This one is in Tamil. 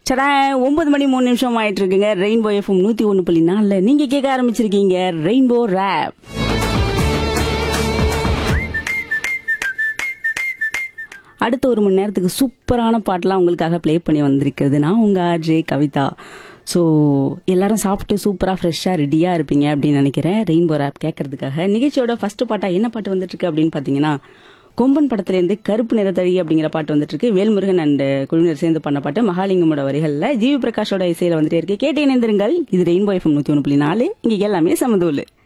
சடா ஒன்பது மணி மூணு நிமிஷம் ஆயிட்டு இருக்குங்க ரெயின்போ எஃப்எம் நூத்தி ஒண்ணு புள்ளி நாலுல நீங்க கேட்க ஆரம்பிச்சிருக்கீங்க ரெயின்போ ரேப் அடுத்த ஒரு மணி நேரத்துக்கு சூப்பரான பாட்டெலாம் உங்களுக்காக ப்ளே பண்ணி வந்திருக்கிறது நான் உங்கள் ஆர்ஜே கவிதா ஸோ எல்லாரும் சாப்பிட்டு சூப்பராக ஃப்ரெஷ்ஷாக ரெடியாக இருப்பீங்க அப்படின்னு நினைக்கிறேன் ரெயின்போ ரேப் கேட்கறதுக்காக நிகழ்ச்சியோட ஃபர்ஸ்ட் பாட்டாக என்ன பாட்டு வந்துட்டு இருக்கு அப்படின்னு பார்த்தீங்கன்னா கொம்பன் படத்துலேருந்து கருப்பு நிறத்தழி அப்படிங்கிற பாட்டு வந்துட்டு இருக்கு வேல்முருகன் அண்ட் குழுவினர் சேர்ந்து பண்ண பாட்டு மகாலிங்கமோட வரிகளில் ஜிவி பிரகாஷோட இசையில் வந்துட்டே இருக்கு கேட்டு இணைந்திருங்கள் இது ரெயின்போ எஃப்எம் நூற்றி ஒன்று புள்ளி நாலு இங்கே எல்லாமே சமதூள்